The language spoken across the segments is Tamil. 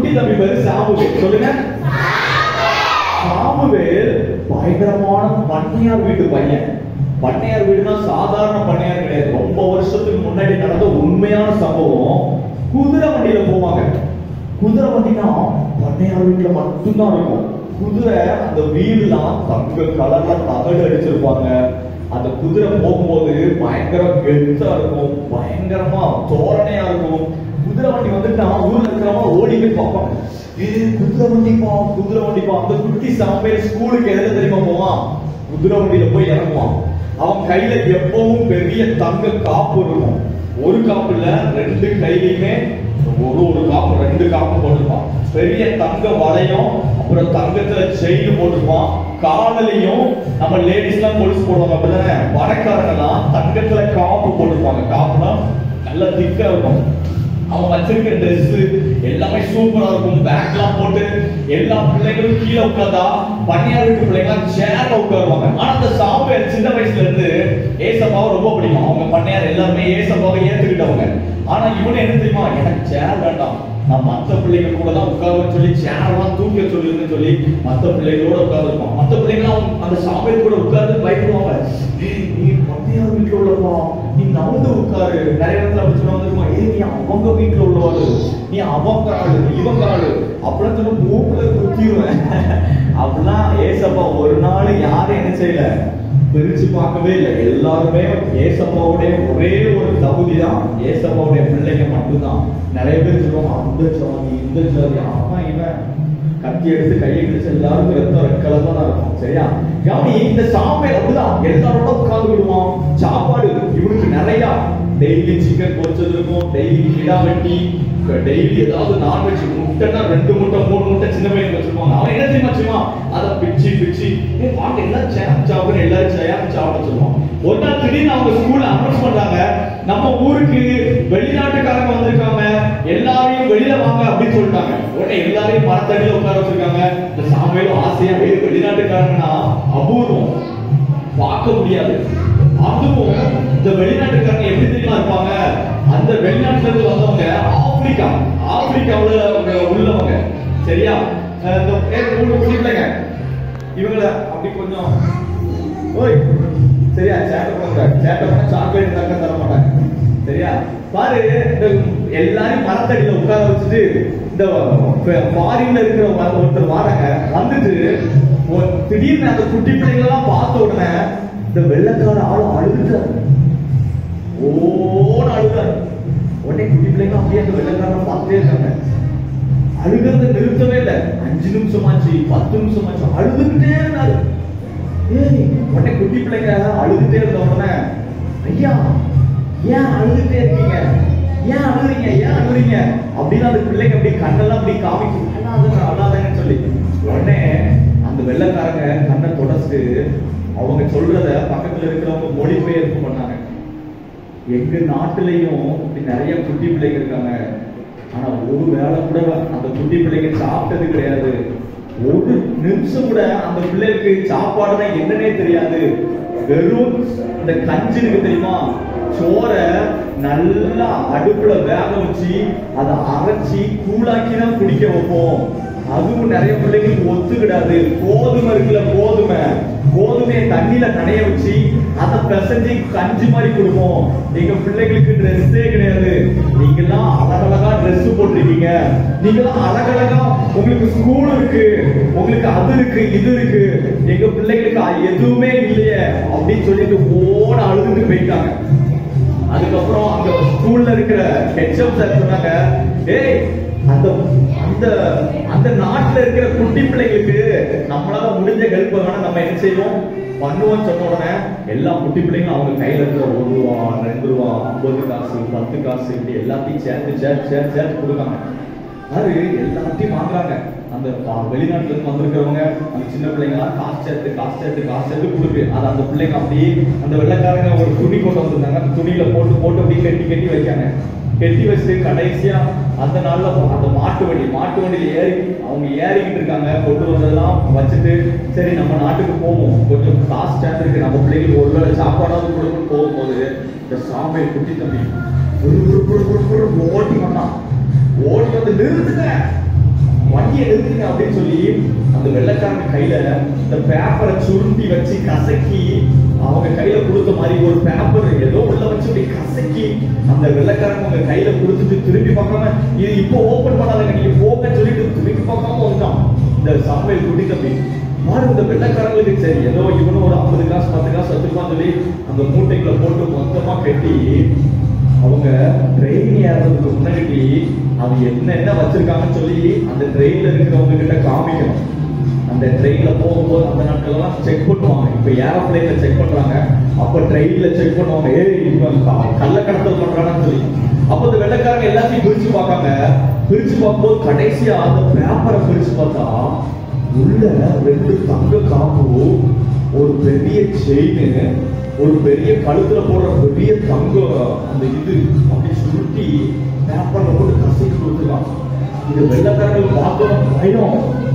குட்டி தம்பி பேரு சாமுவேல் சொல்லுங்க சாமுவேல் பயங்கரமான பண்ணையார் வீட்டு பையன் பண்ணையார் வீடுனா சாதாரண பண்ணையார் கிடையாது ரொம்ப வருஷத்துக்கு முன்னாடி நடந்த உண்மையான சம்பவம் குதிரை வண்டியில போவாங்க குதிரை வண்டினா பண்ணையார் வீட்டுல மட்டும்தான் இருக்கும் குதிரை அந்த வீடுலாம் தங்க கலர்ல தகடு அடிச்சிருப்பாங்க அந்த குதிரை போகும்போது பயங்கர கெத்தா இருக்கும் பயங்கரமா தோரணையா இருக்கும் குதிரை வண்டி வந்துட்டு ஊர்ல இருக்கிறவங்க ஓடி போய் பார்ப்பாங்க ஏய் குதிரை வண்டிப்பா குதிரை வண்டிப்பா அந்த குட்டி சாம்பேர் ஸ்கூலுக்கு எதுல தெரியுமா போவான் குதிரை வண்டியில போய் இறங்குவான் அவன் கையில எப்பவும் பெரிய தங்க காப்பு இருக்கும் ஒரு காப்பு இல்ல ரெண்டு கையிலுமே ஒரு ஒரு காப்பு ரெண்டு காப்பு போட்டிருப்பான் பெரிய தங்க வளையம் அப்புறம் தங்கத்துல செயின் போட்டிருப்பான் காதலையும் நம்ம லேடிஸ் எல்லாம் கொலுசு போடுவாங்க அப்படிதானே பணக்காரங்க எல்லாம் தங்கத்துல காப்பு போட்டிருப்பாங்க காப்புனா நல்லா திக்கா இருக்கும் அவன் வச்சிருக்கிற ட்ரெஸ் எல்லாமே சூப்பரா இருக்கும் பேக்லாம் போட்டு எல்லா பிள்ளைங்களும் கீழே உட்கார்ந்தா பன்னியார் வீட்டு பிள்ளைங்க சேர்ல உட்காருவாங்க ஆனா அந்த சாமுவேல் சின்ன வயசுல இருந்து ஏசப்பாவை ரொம்ப பிடிக்கும் அவங்க பண்ணையார் எல்லாருமே ஏசப்பாவை ஏத்துக்கிட்டவங்க ஆனா இவனு என்ன தெரியுமா எனக்கு சேர் வேண்டாம் நான் மத்த பிள்ளைங்க கூட தான் உட்காருவேன்னு சொல்லி சேரெல்லாம் தூக்க சொல்லுன்னு சொல்லி மத்த பிள்ளைங்களோட உட்கார்ந்துருப்பான் மத்த பிள்ளைங்களாம் அந்த சாமுவேல் கூட உட்கார்ந்து பயப்படுவாங்க "ஏய், நீ பண்ணையார் வீட்டுல உள்ளப்பா நீ நவுந்து உட்காரு நிறைய இடத்துல அப்படி சொல்லுவாங்க தெரியுமா? ஏய் நீ அவங்க வீட்டுல உள்ளவாரு நீ அவங்க ஆளு இவங்க ஆளு அப்படின்னு சொல்லி மூக்குல குத்திடுவேன் அப்படிலாம் ஏசப்பா ஒரு நாள் யாரும் என்ன செய்யல பிரிச்சு பார்க்கவே இல்லை எல்லாருமே ஏசப்பாவுடைய ஒரே ஒரு தகுதி தான் ஏசப்பாவுடைய பிள்ளைங்க மட்டும்தான் நிறைய பேர் சொல்லுவாங்க அந்த ஜாதி இந்த ஜாதி அவன் இவன் கத்தி எடுத்து கையை கிழிச்சு எல்லாருக்கும் ரத்தம் ரெட் கலர்ல தான் இருக்கும் சரியா கவனி இந்த சாம்பல் அப்படிதான் எல்லாரோட உட்கார்ந்து விடுவான் சாப்பாடு இவனுக்கு நிறைய டெய்லி சிக்கன் பொரிச்சது இருக்கும் டெய்லி கிடா வெட்டி டெய்லி ஏதாவது நான்வெஜ் முட்டைன்னா ரெண்டு முட்டை மூணு முட்டை சின்ன பையன் வச்சிருப்பாங்க அவன் என்ன தெரியுமா செய்வான் அதை பிச்சு பிச்சு ஏ பாட்டு எல்லாம் சேம் சாப்பிடுற எல்லாரும் சேம் சாப்பிட சொல்லுவான் ஒரு நாள் திடீர்னு அவங்க ஸ்கூல்ல அனௌன்ஸ் பண்றாங்க நம்ம ஊருக்கு வெளிநாட்டுக்காரங்க வந்திருக்காங்க எல்லாரையும் வெளியில வாங்க அப்படின்னு சொல்லிட்டாங்க உடனே எல்லாரையும் மரத்தடியில உட்கார வச்சிருக்காங்க இந்த சாமியிலும் ஆசையா "ஏய், வெளிநாட்டுக்காரங்கன்னா அபூர்வம் பார்க்க முடியாது அதுவும் இந்த வெளிநாட்டுக்காரங்க எப்படி தெரியுமா இருப்பாங்க அந்த வெளிநாட்டுல இருந்து வந்தவங்க ஆப்பிரிக்கா ஆப்பிரிக்காவுல அவங்க உள்ளவங்க சரியா அஹ் இந்த ஏய், மூணு குடி பிள்ளைங்க இவங்கள அப்படி கொஞ்சம் ஓய் சரியா சேட்டை பண்ணுங்க சேட்டை பண்ண சாக்லேட் தக்க தர மாட்டாங்க சரியா பாரு இந்த எல்லாரும் மரத்தடியில உட்கார வச்சுட்டு இந்த ஃபாரின்ல இருக்கிற வ- ஒருத்தர் வாராங்க வந்துட்டு ஒரு- திடீர்னு அந்த குட்டி பிள்ளைங்களெல்லாம் பார்த்த உடனே இந்த வெள்ளக்கார ஆளும் அழுதுட்டாரு ஓன்னு அழுதாரு உடனே குட்டி பிள்ளைங்க அப்படியே அந்த வெள்ளக்காரனை பார்த்துட்டே இருக்காங்க அழுகிறத நிறுத்தவே இல்லை அஞ்சு நிமிஷமாச்சு பத்து நிமிஷமாச்சு அழுதுகிட்டே இருந்தாரு ஏய் உடனே குட்டி பிள்ளைங்க அழுதுட்டே இருந்த உடனே ஐயா ஏன் அழுதுட்டே இருக்கீங்க ஏன் அழுறீங்க ஏன் அழுறீங்க அப்படின்னு அந்த பிள்ளைங்க அப்படி கண்ணெல்லாம் அப்படி காமிச்சு அழாதுங்க அழாதுங்கன்னு சொல்லி உடனே அந்த வெள்ளைக்காரங்க கண்ணை தொடச்சிட்டு அவங்க சொல்றத பக்கத்துல இருக்கிறவங்க மொழிபெயர்ப்பு பண்ணாங்க எங்க நாட்டுலயும் இப்படி நிறைய குட்டி பிள்ளைங்க இருக்காங்க ஆனா ஒரு வேளை கூட அந்த குட்டி பிள்ளைங்க சாப்பிட்டது கிடையாது ஒரு நிமிஷம் கூட அந்த பிள்ளைகளுக்கு சாப்பாடுனா என்னன்னே தெரியாது வெறும் இந்த கஞ்சி இருக்கு தெரியுமா சோற நல்லா அடுப்புல வேக வச்சு அதை அரைச்சி கூழாக்கி தான் குடிக்க வைப்போம் அதுவும் நிறைய பிள்ளைங்களுக்கு ஒத்துக்கிடாது கோதுமை இருக்குல்ல கோதுமை கோதுமையை தண்ணியில நனைய வச்சு அதை பிசைஞ்சு கஞ்சி மாதிரி கொடுப்போம் எங்க பிள்ளைகளுக்கு ட்ரெஸ்ஸே கிடையாது நீங்கெல்லாம் அழகழகா Dress போட்டிருக்கீங்க நீங்கெல்லாம் அழகழகா உங்களுக்கு ஸ்கூல் இருக்கு உங்களுக்கு அது இருக்கு இது இருக்கு எங்க பிள்ளைகளுக்கு அது எதுவுமே இல்லையே அப்படின்னு சொல்லிட்டு ஓட அழுதுட்டு போயிட்டாங்க அதுக்கப்புறம் அங்க ஸ்கூல்ல இருக்கிற ஹெச்எம் சார் சொன்னாங்க ஏய் அந்த அந்த அந்த நாட்டுல இருக்கிற குட்டி பிள்ளைகளுக்கு நம்மளால முடிஞ்ச ஹெல்ப் வேணா நம்ம என்ன செய்வோம் பண்ணுவோம்னு சொன்ன உடனே எல்லா குட்டி பிள்ளைங்களும் அவங்க கையில இருக்கிற ஒரு ரூபா ரெண்டு ரூபா ஐம்பது காசு பத்து காசு இப்படி எல்லாத்தையும் சேர்த்து சேர்த்து சேர்த்து சேர்த்து கொடுக்காங்க அது எல்லாத்தையும் வாங்குறாங்க அந்த பா- வெளிநாட்டுல இருந்து வந்திருக்கிறவங்க அந்த சின்ன பிள்ளைங்கலாம் காசு சேர்த்து காசு சேர்த்து காசு சேர்த்து கொடுக்கு அது அந்த பிள்ளைங்க அப்படியே அந்த வெள்ளைக்காரங்க ஒரு துணி கொண்டு வந்திருந்தாங்க அந்த துணியில போட்டு போட்டு அப்படியே கட்டி கட்டி வைக்காங்க கட்டி வச்சு கடைசியா அந்த நாள்ல அந்த மாட்டு வண்டி மாட்டு வண்டியில ஏறி அவங்க ஏறிக்கிட்டு இருக்காங்க கொண்டு வந்ததெல்லாம் வச்சுட்டு சரி நம்ம நாட்டுக்கு போவோம் கொஞ்சம் காசு சேர்ந்துருக்கு நம்ம பிள்ளைங்களுக்கு ஒருவேளை சாப்பாடாவது கொடுக்கணும் போகும்போது இந்த சாம்பை குட்டி தம்பி குரு குரு குரு குரு குரு ஓட்டி வந்தான் ஓடி வந்து நிறுத்துங்க வண்டியை நிறுத்துங்க அப்படின்னு சொல்லி அந்த வெள்ளைக்காரங்க கையில இந்த பேப்பரை சுருட்டி வச்சு கசக்கி அவங்க கையில கொடுத்த மாதிரி ஒரு பேப்பர் ஏதோ உள்ள வச்சு அப்படி கசக்கி அந்த வெள்ளைக்காரங்க உங்க கையில கொடுத்துட்டு திருப்பி பார்க்காம இது இப்போ ஓபன் பண்ணாதங்க நீங்க போக சொல்லிட்டு திருப்பி பார்க்காம வந்துட்டான் இந்த சாமுவேல் குட்டி தம்பி பாரு இந்த வெள்ளைக்காரங்களுக்கு சரி ஏதோ இவனும் ஒரு ஐம்பது காசு பத்து காசு வச்சிருப்பான்னு சொல்லி அந்த மூட்டைக்குள்ள போட்டு மொத்தமா கட்டி அவங்க ட்ரெயின் ஏறதுக்கு முன்னாடி அவங்க என்ன என்ன வச்சிருக்காங்கன்னு சொல்லி அந்த ட்ரெயின்ல இருக்கிறவங்க கிட்ட காமிக்கணும் அந்த ட்ரெயின்ல போகும்போது அந்த நாட்கள்லாம் செக் பண்ணுவாங்க இப்ப ஏரோப்ளேன்ல செக் பண்றாங்க அப்ப ட்ரெயின்ல செக் பண்ணுவாங்க ஏய் இவன் க- கள்ளக்கடத்தல் பண்றான்னு சொல்லி அப்ப இந்த வெள்ளைக்காரங்க எல்லாத்தையும் பிரிச்சு பார்க்காங்க பிரிச்சு பார்க்கும்போது கடைசியா அந்த பேப்பரை பிரிச்சு பார்த்தா உள்ள ரெண்டு தங்க காப்பு ஒரு பெரிய செயின் ஒரு பெரிய கழுத்துல போடுற பெரிய தங்க அந்த இது அப்படி சுருட்டி பேப்பர்ல போட்டு கசக்கி கொடுத்துருக்கான் இது வெள்ளக்காரர்கள் பார்த்தோம் பயம்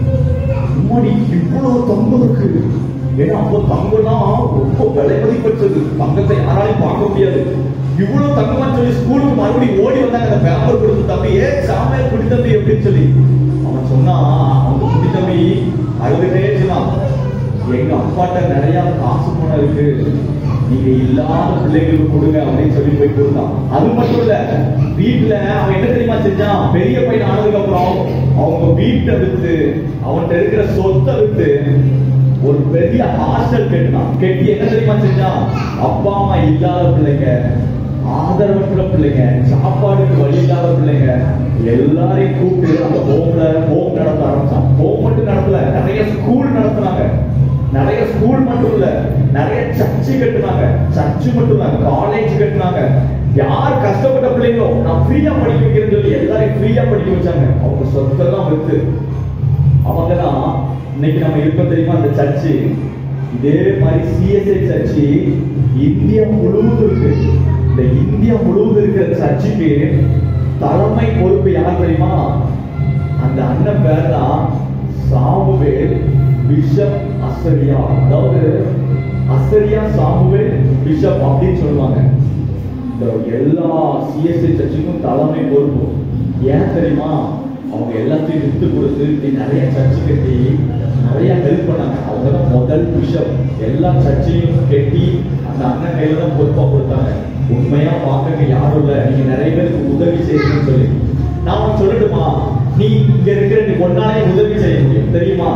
முன்னாடி இவ்வளவு தங்கம் இருக்கு ஏன்னா அப்போ தங்கம்னா ரொம்ப விலை மதிப்பற்றது தங்கத்தை யாராலையும் பார்க்க முடியாது இவ்வளவு தங்கமா சொல்லி ஸ்கூலுக்கு மறுபடியும் ஓடி வந்தாங்க அந்த பேப்பர் கொடுத்து தம்பி ஏ சாமியார் குடி தம்பி அப்படின்னு சொல்லி அவன் சொன்னா அவங்க குடி தம்பி அழுதுட்டே சொன்னான் எங்க அப்பாட்ட நிறைய காசு பணம் இருக்கு நீங்க இல்லாத பிள்ளைங்களுக்கு கொடுங்க அப்படின்னு சொல்லி போய் கொடுத்தான் அது மட்டும் இல்ல வீட்டுல அவன் என்ன தெரியுமா செஞ்சான் பெரிய பையன் ஆனதுக்கு அப்புறம் அவங்க வீட்டை வித்து அவன்கிட்ட இருக்கிற சொத்தை வித்து ஒரு பெரிய ஹாஸ்டல் கட்டினான் கட்டி என்ன தெரியுமா செஞ்சான் அப்பா அம்மா இல்லாத பிள்ளைங்க ஆதரவற்ற பிள்ளைங்க சாப்பாடுக்கு வழி இல்லாத பிள்ளைங்க எல்லாரையும் கூப்பிட்டு அந்த ஹோம்ல ஹோம் நடத்த ஆரம்பிச்சான் ஹோம் மட்டும் நடத்தல நிறைய ஸ்கூல் நடத்துனாங்க நிறைய ஸ்கூல் மட்டும் இல்ல நிறைய சர்ச்சு கட்டுனாங்க சர்ச்சு மட்டும் இல்ல காலேஜ் கட்டுனாங்க யார் கஷ்டப்பட்ட பிள்ளைங்களோ நான் ஃப்ரீயா படிக்க வைக்கிறேன்னு சொல்லி எல்லாரையும் ஃப்ரீயா படிக்க வச்சாங்க அவங்க சொத்தெல்லாம் வித்து அவங்க தான் இன்னைக்கு நம்ம இருக்கோம் தெரியுமா அந்த சர்ச்சு இதே மாதிரி சிஎஸ்ஐ சர்ச்சு இந்தியா முழுவதும் இருக்கு இந்த இந்தியா முழுவதும் இருக்கிற சர்ச்சுக்கு தலைமை பொறுப்பு யார் தெரியுமா அந்த அண்ணன் பேர் தான் சாமுவேல் பிஷப் அசரியா அதாவது அசரியா சாமுவேல் பிஷப் அப்படின்னு சொல்லுவாங்க இந்த எல்லா சிஎஸ்ஐ சர்ச்சுக்கும் தலைமை பொறுப்பு ஏன் தெரியுமா அவங்க எல்லாத்தையும் வித்து கொடுத்து இப்படி நிறைய சர்ச்சு கட்டி நிறைய ஹெல்ப் பண்ணாங்க அவங்க தான் முதல் பிஷப் எல்லா சர்ச்சையும் கட்டி அந்த அண்ணன் கையில தான் பொறுப்பா கொடுத்தாங்க உண்மையா பார்க்க யாரும் இல்ல நீங்க நிறைய பேருக்கு உதவி செய்யணும்னு சொல்லி நான் உனக்கு சொல்லட்டுமா நீ இங்க இருக்கிற நீ ஒன்னாலே உதவி செய்ய முடியும் தெரியுமா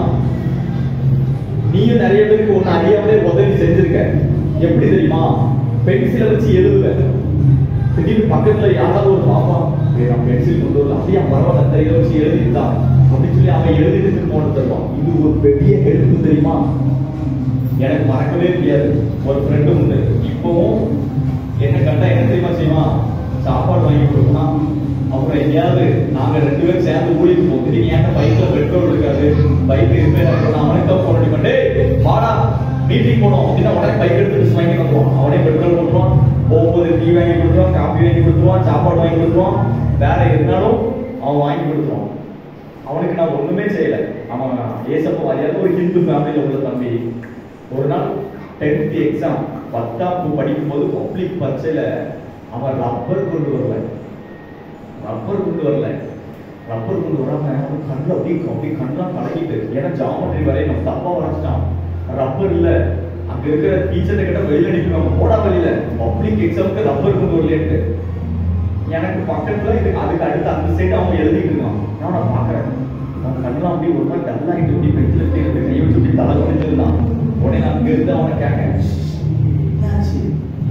நீயும் நிறைய பேருக்கு ஒன்னு அறியாமலே உதவி செஞ்சிருக்க எப்படி தெரியுமா பென்சிலை வச்சு எழுதுவ திடீர்னு பக்கத்துல யாராவது ஒரு பாப்பா "ஏய், நான் பென்சில் கொண்டு வரல அப்படியே பரவாயில்ல அந்த இதை வச்சு எழுதிட்டான் அப்படின்னு சொல்லி அவன் எழுதிட்டு திரும்ப கொண்டு தருவான் இது ஒரு பெரிய ஹெல்ப் தெரியுமா எனக்கு மறக்கவே முடியாது ஒரு ஃப்ரெண்டு உண்டு இப்பவும் என்ன கண்டா என்ன தெரியுமா செய்வான் சாப்பாடு வாங்கி கொடுப்பான் அப்புறம் எங்கேயாவது நாங்க ரெண்டு பேரும் சேர்ந்து ஊழிக்கு போவோம் திடீர்னு ஏன்டா பைக்ல பெட்ரோல் இருக்காது பைக் ரிப்பேர் ஆகும் அவனுக்கு தான் போன் பண்ணி வாடா மீட்டிங் போனோம் அப்படின்னா உடனே பைக் எடுத்து வாங்கி வந்துருவான் அவனே பெட்ரோல் கொடுத்துருவான் போகும்போது டீ வாங்கி கொடுத்துருவான் காபி வாங்கி கொடுத்துருவான் சாப்பாடு வாங்கி கொடுத்துருவான் வேற இருந்தாலும் அவன் வாங்கி கொடுத்துருவான் அவனுக்கு நான் ஒண்ணுமே செய்யல அவன் ஏசப்ப வாரியாத ஒரு ஹிந்து ஃபேமிலியில உள்ள தம்பி ஒரு நாள் டென்த் எக்ஸாம் பத்தாம் படிக்கும்போது பப்ளிக் பரீட்சையில அவன் ரப்பர் கொண்டு வரல ரப்பர் கொண்டு வரல ரப்பர் கொண்டு வராம அவன் கண்ணு அப்படியே அப்படியே கண்ணெல்லாம் கலக்கிட்டு ஏன்னா ஜாமெட்ரி வரைய நம்ம தப்பா வரைச்சிட்டான் ரப்பர் இல்ல அங்க இருக்கிற டீச்சர் கிட்ட வெளியில நிக்கிறாங்க போடா வெளியில பப்ளிக் எக்ஸாமுக்கு ரப்பர் கொண்டு வரலன்ட்டு எனக்கு பக்கத்துல இது அதுக்கு அடுத்து அந்த சைடு அவன் எழுதிட்டு இருக்கான் நான் நான் பாக்குறேன் அவன் கண்ணெல்லாம் அப்படியே ஒரு மாதிரி டல் ஆகிட்டு இப்படி பெஞ்சில் இப்படி இருந்து கை வச்சு இப்படி தலை குடிச்சிருந்தான் உடனே நான் அங்க இருந்து அவனை கேட்டேன் என்னாச்சு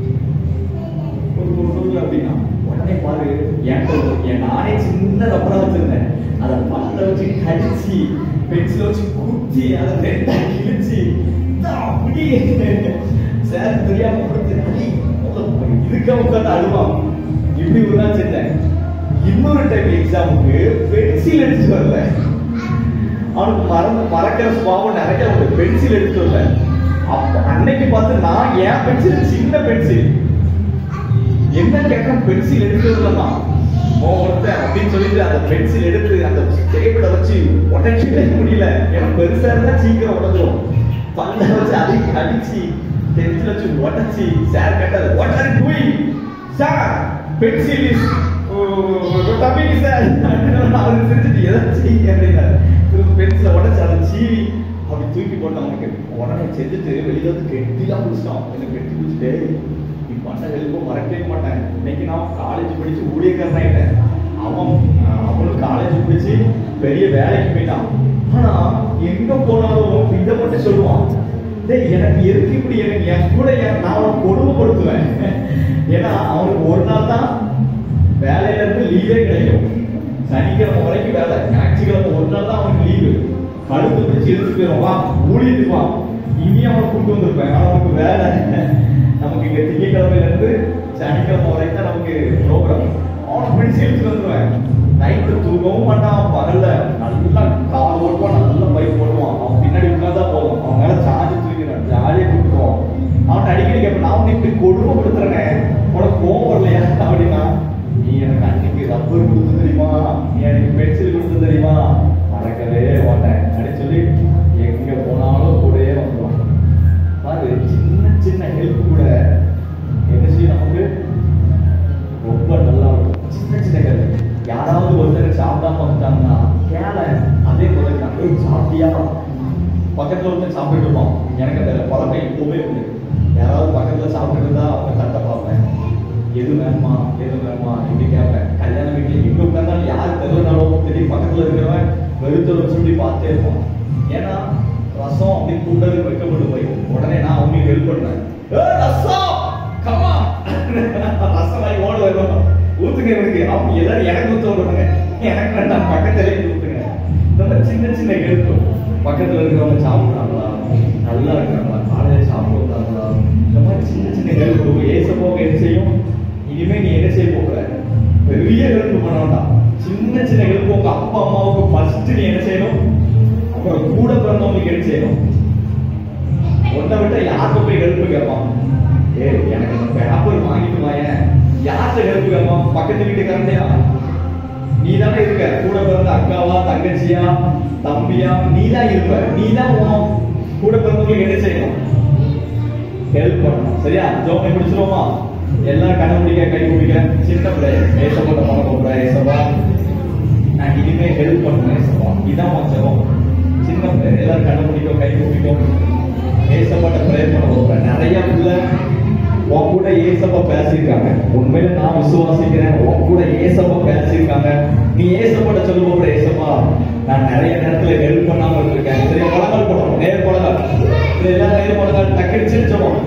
ஒரு ஒரு அப்படின்னா உடனே பாரு என்கிட்ட ஒரு- என் நானே சின்ன ரப்பரா வச்சிருந்தேன் அதை பல்ல வச்சு கடிச்சு பென்சில் வச்சு குத்தி அதை ரெண்டா கிழிச்சு நான் அப்படியே சார் தெரியாம கொடுத்து அடி, முதல்ல இதுக்கு உட்காந்து அழுவான் இப்படி ஒரு நாள் செஞ்சேன் இன்னொரு டைம் எக்ஸாமுக்கு பென்சில் எடுத்து வரல அவனுக்கு மறந்து மறக்கிற சுபாவம் நிறைய உண்டு பென்சில் எடுத்து வரல அப்ப அன்னைக்கு பார்த்து நான் என் பென்சில் சின்ன பென்சில் என்ன கேட்க பென்சில் எடுத்து வரலமா ஒருத்தன் அப்படின்னு சொல்லிட்டு அந்த பென்சில் எடுத்து அந்த டேபிள வச்சு உடச்சிட்டே முடியல ஏன்னா பெருசா இருந்தா சீக்கிரம் உடஞ்சிரும் பல்ல வச்சு அடிச்சு அடிச்சு பென்சில் வச்சு உடச்சி சார் கேட்டாரு what are doing sir pencil is தம்பிக்கு சார் அவர் செஞ்சுட்டு எதை செய்யுங்க அப்படின்னாரு திரும்ப பென்சில உடச்சு அதை சீவி அப்படி தூக்கி போட்டு அவனுக்கு உடனே செஞ்சுட்டு வெளியில வந்து கெட்டிலாம் பிடிச்சிட்டான் எனக்கு கெட்டி பிடிச்சிட்டு நீ பண்ண ஹெல்ப்பும் மறக்கவே மாட்டேன் இன்னைக்கு நான் காலேஜ் படிச்சு ஊழியக்காரன் ஆயிட்டேன் அவன் அஹ், அவனும் காலேஜ் படிச்சு பெரிய வேலைக்கு போயிட்டான் ஆனா எங்க போனாலும் இதை மட்டும் சொல்லுவான் டேய் எனக்கு எதுக்கு இப்படி எனக்கு என் கூட என் நான் அவனை கொடுமைப்படுத்துவேன் ஏன்னா அவனுக்கு ஒரு நாள் தான் வேலையில இருந்து லீவே கிடைக்கும் சனிக்கிழமை வரைக்கும் வேலை ஞாயிற்றுக்கிழமை ஒரு நாள் தான் அவனுக்கு லீவு கழுத்து பிடிச்சி எடுத்து போயிடும் வா ஊழியத்துக்கு வா இங்கேயும் அவனை கூட்டு வந்திருப்பேன் ஆனா அவனுக்கு வேலை நமக்கு இங்க திங்கக்கிழமையில இருந்து சனிக்கிழமை வரைக்கும் தான் நமக்கு ப்ரோக்ராம் அவனை பிடிச்சி எடுத்துட்டு வந்துருவேன் நைட்டு தூங்கவும் மாட்டான் பகல்ல நல்லா கார் ஓட்டுவான் நல்லா பைக் ஓட்டுவான் அவன் பின்னாடி உட்கார்ந்தா போதும் அவன் மேல சார்ஜ் தூக்கிடுவேன் ஜாலியா கூட்டுவான் அவன் அடிக்கடி கேட்பேன் நான் உன்னை இப்படி கொடுமைப்படுத்துறேனே உனக்கு கோவம் வரலையா அப்படின்னா நீ எனக்கு அன்னைக்கு ரப்பர் கொடுத்து தெரியுமா நீ எனக்கு பென்சில் கொடுத்து தெரியுமா மறக்கவே மாட்டேன் அப்படின்னு சொல்லி எங்க போனாலும் கூடயே வந்துடுவான் பாரு சின்ன சின்ன ஹெல்ப் கூட என்ன செய்யும் நமக்கு ரொம்ப நல்லா இருக்கும் சின்ன சின்ன கதை யாராவது ஒருத்தர் சாப்பிடாம வந்துட்டாங்கன்னா கேள அதே போல ஏய் சாப்பிட்டியா பக்கத்துல ஒருத்தன் சாப்பிட்டு இருப்பான் எனக்கு அந்த பழக்கம் எப்பவுமே உண்டு யாராவது பக்கத்துல சாப்பிட்டு இருந்தா அவங்க தட்டை பார்ப்பேன் எது வேணுமா எது வேணுமா இப்படி கேட்பேன் கல்யாண வீட்டுல எங்க உட்கார்ந்தாலும் யார் தெருவினாலும் தெரியும் பக்கத்துல இருக்கிறவன் வெறுத்தல சொல்லி பார்த்தே இருப்பான் ஏன்னா ரசம் அப்படி கூட்டது வைக்கப்பட்டு போய் உடனே நான் அவங்களுக்கு ஹெல்ப் பண்ணேன் "ஏய், ரசம் கமா ரசம் வாங்கி ஓட வரும் ஊத்துங்க எனக்கு அவங்க எல்லாரும் எனக்கு ஊத்த விடுவாங்க எனக்கு வேண்டாம் பக்கத்துல ஊத்துங்க ரொம்ப சின்ன சின்ன ஹெல்ப் பக்கத்துல இருக்கிறவங்க சாப்பிடுறாங்களா நல்லா இருக்காங்களா காலையில சாப்பிடுறாங்களா இந்த மாதிரி சின்ன சின்ன ஹெல்ப் ஏசப்போக என்ன செய்யும் இனிமே நீ என்ன செய்ய போகிற பெரிய ஹெல்ப் பண்ண வேண்டாம் சின்ன சின்ன ஹெல்ப் உங்க அப்பா அம்மாவுக்கு ஃபர்ஸ்ட் நீ என்ன செய்யணும் அப்புறம் கூட பிறந்தவங்களுக்கு என்ன செய்யணும் உன்னை விட்ட யார்கிட்ட போய் ஹெல்ப் கேட்பான் ஏய் எனக்கு இந்த பேப்பர் வாங்கிட்டு வாயேன் யார்கிட்ட ஹெல்ப் கேட்பான் பக்கத்து வீட்டுக்காரன்டையா நீ தானே இருக்க கூட பிறந்த அக்காவா தங்கச்சியா தம்பியா நீ தான் இருப்ப நீ தான் உன் கூட பிறந்தவங்களுக்கு என்ன செய்யணும் ஹெல்ப் பண்ணணும் சரியா ஜோனை பிடிச்சிருவோமா எல்லாம் கண்ண முடிக்க கை பிடிக்க சின்ன பிள்ளை ஏசப்பட்ட பண்ண போகிற ஏசப்பா நான் இனிமே ஹெல்ப் பண்ணுவேன் ஏசப்பா இதான் உன் ஜெபம் சின்ன பிள்ளை எல்லாரும் கண்ண முடிக்கும் கை பிடிக்கும் ஏசப்பட்ட ப்ரேயர் பண்ண போகிறேன் நிறைய பிள்ளை உன் கூட ஏசப்பா பேசியிருக்காங்க உண்மையில நான் விசுவாசிக்கிறேன் உன் கூட ஏசப்பா பேசியிருக்காங்க நீ ஏசப்பட்ட சொல்ல போகிற ஏசப்பா நான் நிறைய நேரத்துல ஹெல்ப் பண்ணாம இருக்கேன் சரி பழங்கள் போடும் நேர் பழங்கள் இது எல்லாம் நேர் பழங்கள் டக்குன்னு சிரிச்சோம்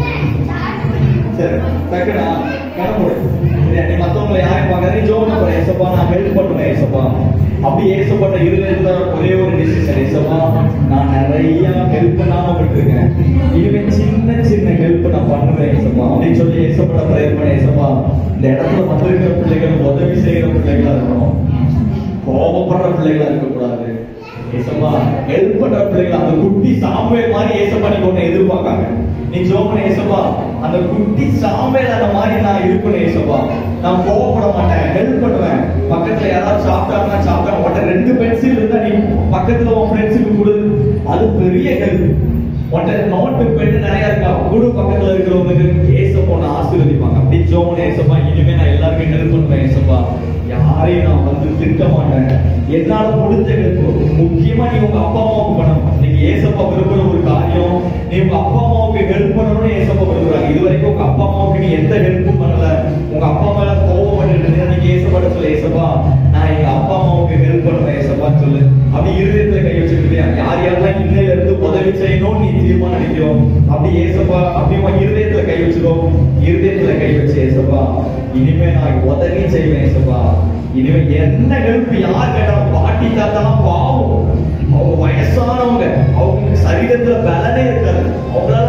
சரி டக்குனா கணக்கு நீ மத்தவங்களை யாரையும் பார்க்காத நீ ஜோம் போற ஏசப்பா நான் ஹெல்ப் பண்ணுவேன் ஏசப்பா அப்படி ஏசப்பட்ட இருதயத்துல ஒரே ஒரு டிசிஷன் ஏசப்பா நான் நிறைய ஹெல்ப் பண்ணாம விட்டுருக்கேன் இனிமே சின்ன சின்ன ஹெல்ப் நான் பண்ணுவேன் ஏசப்பா அப்படின்னு சொல்லி ஏசப்பட ப்ரேயர் பண்ண ஏசப்பா இந்த இடத்துல வந்திருக்கிற பிள்ளைகள் உதவி செய்கிற பிள்ளைகளா இருக்கணும் கோபப்படுற பிள்ளைகளா இருக்கக்கூடாது ஏசப்பா ஹெல்ப் பண்ற பிள்ளைகள் அந்த குட்டி சாமுவேல் மாதிரி ஏசப்பா நீங்க ஒண்ணு எதிர்பார்க்காங்க நீ ஜோமன ஏசப்பா அந்த குட்டி சாமுவேல் அந்த மாதிரி நான் இருக்கணும் ஏசப்பா நான் கோவப்பட மாட்டேன் ஹெல்ப் பண்ணுவேன் பக்கத்துல யாராவது சாப்பிட்டாங்கன்னா சாப்பிட்டா உன்ட்ட ரெண்டு பென்சில் இருந்தா நீ பக்கத்துல உன் ஃப்ரெண்ட்ஸுக்கு கொடு அது பெரிய ஹெல்ப் உன்ட்ட நோட்டு பென் நிறைய இருக்கா குடு பக்கத்துல இருக்கிறவங்களுக்கு ஏசப்பா உன்னை ஆசீர்வதிப்பாங்க அப்படி ஜோமன ஏசப்பா இனிமே நான் எல்லாருக்கும் ஹெல்ப் பண்ணுவேன் ஏசப்பா யாரையும் நான் வந்து திட்ட மாட்டேன் என்னால முடிஞ்ச ஹெல்ப் முக்கியமா நீ உங்க அப்பா அம்மாவுக்கு பண்ணணும் இன்னைக்கு ஏசப்பா விரும்புற ஒரு காரியம் நீ உங்க அப்பா அம்மாவுக்கு ஹெல்ப் பண்ணணும்னு ஏசப்பா விரும்புறாங்க இது வரைக்கும் உங்க அப்பா அம்மாவுக்கு நீ எந்த ஹெல்ப்பும் பண்ணல உங்க அப்பா மேல கோவப்பட்டு இருந்தீங்கன்னா நீங்க ஏசப்பாட்ட சொல்லு ஏசப்பா நான் எங்க அப்பா அம்மாவுக்கு ஹெல்ப் பண்ணுவேன் ஏசப்பான்னு சொல்லு அப்படி இருதயத்துல கை வச்சுக்கிட்டியா யார் யாரெல்லாம் இன்னையில இருந்து உதவி செய்யணும்னு நீ தீர்மானம் அடிக்கிறோம் அப்படி ஏசப்பா அப்படி உன் இருதயத்துல கை வச்சுக்கோ இருதயத்துல கை வச்சு ஏசப்பா இனிமே நான் உதவி செய்வேன் ஏசப்பா இனிமே என்ன ஹெல்ப் யார் கேட்டாலும் பாட்டி தாத்தாலாம் பாவம் அவங்க வயசானவங்க அவங்களுக்கு சரீரத்துல பலனே இருக்காது அவங்களால